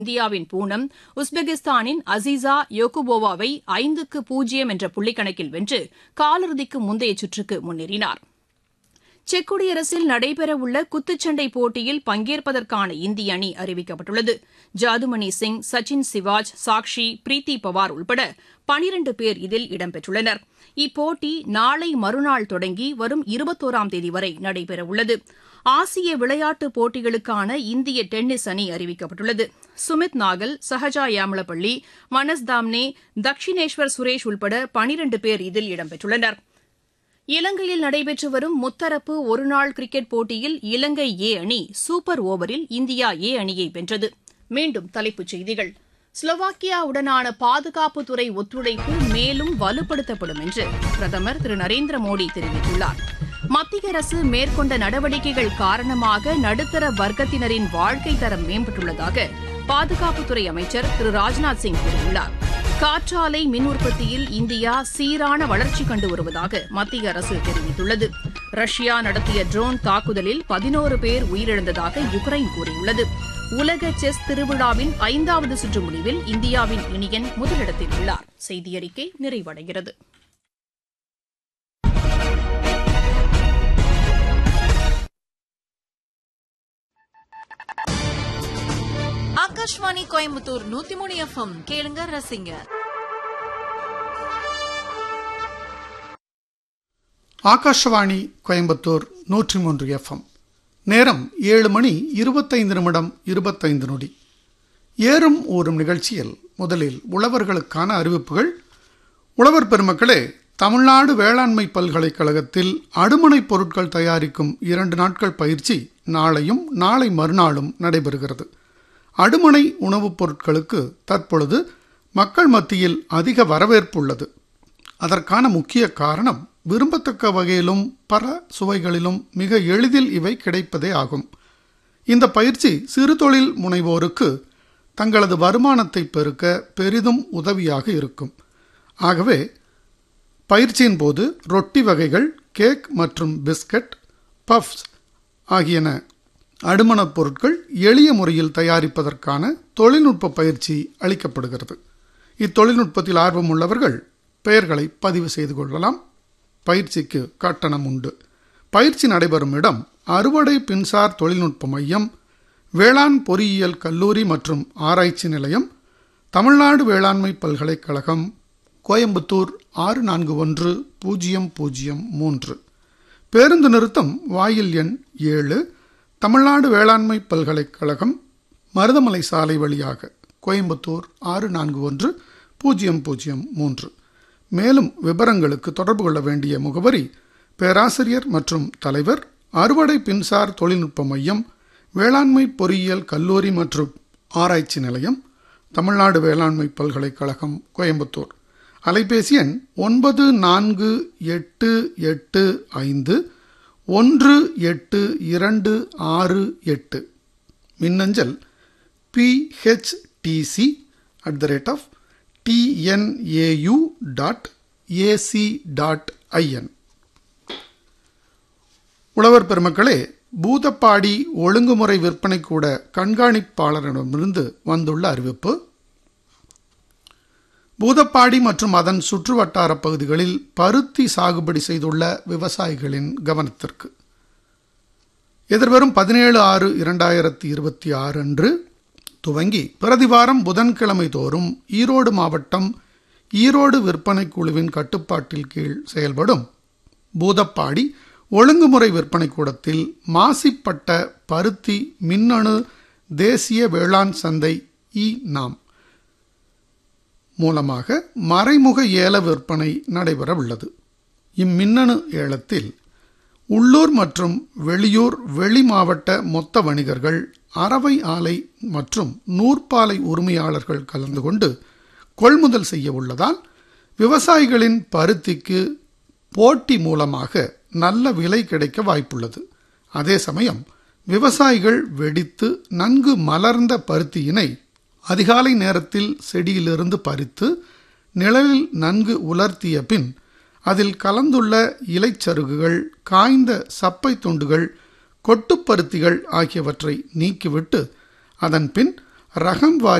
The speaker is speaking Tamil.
இந்தியாவின் பூனம் உஸ்பெகிஸ்தானின் அசீசா யோகுபோவாவை ஐந்துக்கு பூஜ்ஜியம் என்ற புள்ளிக்கணக்கில் வென்று காலிறுதிக்கு முந்தைய சுற்றுக்கு முன்னேறினார் செக் குடியரசில் நடைபெறவுள்ள குத்துச்சண்டை போட்டியில் பங்கேற்பதற்கான இந்திய அணி அறிவிக்கப்பட்டுள்ளது ஜாதுமணி சிங் சச்சின் சிவாஜ் சாக்ஷி பிரீத்தி பவார் உட்பட பனிரண்டு பேர் இதில் இடம்பெற்றுள்ளனர் இப்போட்டி நாளை மறுநாள் தொடங்கி வரும் இருபத்தோராம் தேதி வரை நடைபெறவுள்ளது ஆசிய விளையாட்டுப் போட்டிகளுக்கான இந்திய டென்னிஸ் அணி அறிவிக்கப்பட்டுள்ளது சுமித் நாகல் சஹஜா யாமளப்பள்ளி மனஸ் தாம்னே தக்ஷினேஸ்வர் சுரேஷ் உட்பட பனிரண்டு பேர் இதில் இடம்பெற்றுள்ளனா் இலங்கையில் நடைபெற்று வரும் முத்தரப்பு ஒருநாள் கிரிக்கெட் போட்டியில் இலங்கை ஏ அணி சூப்பர் ஓவரில் இந்தியா ஏ அணியை வென்றது மீண்டும் தலைப்புச் செய்திகள் ஸ்லோவாக்கியாவுடனான பாதுகாப்புத்துறை ஒத்துழைப்பு மேலும் வலுப்படுத்தப்படும் என்று பிரதமர் திரு நரேந்திர மோடி தெரிவித்துள்ளார் மத்திய அரசு மேற்கொண்ட நடவடிக்கைகள் காரணமாக நடுத்தர வர்க்கத்தினரின் வாழ்க்கை தரம் மேம்பட்டுள்ளதாக பாதுகாப்புத்துறை அமைச்சர் திரு ராஜ்நாத் சிங் கூறியுள்ளார் காற்றாலை மின் உற்பத்தியில் இந்தியா சீரான வளர்ச்சி கண்டு வருவதாக மத்திய அரசு தெரிவித்துள்ளது ரஷ்யா நடத்திய ட்ரோன் தாக்குதலில் பதினோரு பேர் உயிரிழந்ததாக யுக்ரைன் கூறியுள்ளது உலக செஸ் திருவிழாவின் ஐந்தாவது சுற்று முடிவில் இந்தியாவின் இனியன் முதலிடத்தில் உள்ளார் செய்தியறிக்கை நிறைவடைகிறது ஆகாஷ்வாணி கோயம்புத்தூர் நூத்தி மூணு எஃப்எம் கேளுங்க ரசிங்க ஆகாஷவாணி கோயம்புத்தூர் நூற்றி மூன்று எஃப்எம் நேரம் ஏழு மணி இருபத்தைந்து நிமிடம் இருபத்தைந்து நொடி ஏறும் ஊறும் நிகழ்ச்சியில் முதலில் உழவர்களுக்கான அறிவிப்புகள் உழவர் பெருமக்களே தமிழ்நாடு வேளாண்மை பல்கலைக்கழகத்தில் அடுமனை பொருட்கள் தயாரிக்கும் இரண்டு நாட்கள் பயிற்சி நாளையும் நாளை மறுநாளும் நடைபெறுகிறது அடுமனை உணவுப் பொருட்களுக்கு தற்பொழுது மக்கள் மத்தியில் அதிக வரவேற்பு உள்ளது அதற்கான முக்கிய காரணம் விரும்பத்தக்க வகையிலும் பல சுவைகளிலும் மிக எளிதில் இவை கிடைப்பதே ஆகும் இந்த பயிற்சி சிறு தொழில் முனைவோருக்கு தங்களது வருமானத்தை பெருக்க பெரிதும் உதவியாக இருக்கும் ஆகவே பயிற்சியின் போது ரொட்டி வகைகள் கேக் மற்றும் பிஸ்கட் பஃப்ஸ் ஆகியன அடுமணப் பொருட்கள் எளிய முறையில் தயாரிப்பதற்கான தொழில்நுட்ப பயிற்சி அளிக்கப்படுகிறது இத்தொழில்நுட்பத்தில் ஆர்வம் உள்ளவர்கள் பெயர்களை பதிவு செய்து கொள்ளலாம் பயிற்சிக்கு கட்டணம் உண்டு பயிற்சி நடைபெறும் இடம் அறுவடை பின்சார் தொழில்நுட்ப மையம் வேளாண் பொறியியல் கல்லூரி மற்றும் ஆராய்ச்சி நிலையம் தமிழ்நாடு வேளாண்மை பல்கலைக்கழகம் கோயம்புத்தூர் ஆறு நான்கு ஒன்று பூஜ்ஜியம் பூஜ்ஜியம் மூன்று பேருந்து நிறுத்தம் வாயில் எண் ஏழு தமிழ்நாடு வேளாண்மை பல்கலைக்கழகம் மருதமலை சாலை வழியாக கோயம்புத்தூர் ஆறு நான்கு ஒன்று பூஜ்ஜியம் பூஜ்ஜியம் மூன்று மேலும் விவரங்களுக்கு தொடர்பு கொள்ள வேண்டிய முகவரி பேராசிரியர் மற்றும் தலைவர் அறுவடை பின்சார் தொழில்நுட்ப மையம் வேளாண்மை பொறியியல் கல்லூரி மற்றும் ஆராய்ச்சி நிலையம் தமிழ்நாடு வேளாண்மை பல்கலைக்கழகம் கோயம்புத்தூர் அலைபேசி எண் ஒன்பது நான்கு எட்டு எட்டு ஐந்து ஒன்று எட்டு இரண்டு ஆறு எட்டு மின்னஞ்சல் PHDC at the rate of TNAU dot AC dot IN உழவர் பெருமக்களே பூதப்பாடி ஒழுங்குமுறை விற்பனை கூட கண்காணிப்பாளரிடமிருந்து வந்துள்ள அறிவிப்பு பூதப்பாடி மற்றும் அதன் சுற்று வட்டார பகுதிகளில் பருத்தி சாகுபடி செய்துள்ள விவசாயிகளின் கவனத்திற்கு எதிர்வரும் பதினேழு ஆறு இரண்டாயிரத்தி இருபத்தி ஆறு அன்று துவங்கி பிரதிவாரம் புதன்கிழமை தோறும் ஈரோடு மாவட்டம் ஈரோடு விற்பனை குழுவின் கட்டுப்பாட்டில் கீழ் செயல்படும் பூதப்பாடி ஒழுங்குமுறை விற்பனை கூடத்தில் மாசிப்பட்ட பருத்தி மின்னணு தேசிய வேளாண் சந்தை இ நாம் மூலமாக மறைமுக ஏல விற்பனை நடைபெற உள்ளது இம்மின்னணு ஏலத்தில் உள்ளூர் மற்றும் வெளியூர் வெளி மாவட்ட மொத்த வணிகர்கள் அறவை ஆலை மற்றும் நூற்பாலை உரிமையாளர்கள் கலந்து கொண்டு கொள்முதல் செய்ய உள்ளதால் விவசாயிகளின் பருத்திக்கு போட்டி மூலமாக நல்ல விலை கிடைக்க வாய்ப்புள்ளது அதே சமயம் விவசாயிகள் வெடித்து நன்கு மலர்ந்த பருத்தியினை அதிகாலை நேரத்தில் செடியிலிருந்து பறித்து நிழலில் நன்கு உலர்த்திய பின் அதில் கலந்துள்ள இலைச்சருகுகள் காய்ந்த சப்பை துண்டுகள் கொட்டுப்பருத்திகள் ஆகியவற்றை நீக்கிவிட்டு அதன் பின் ரகம் வாரி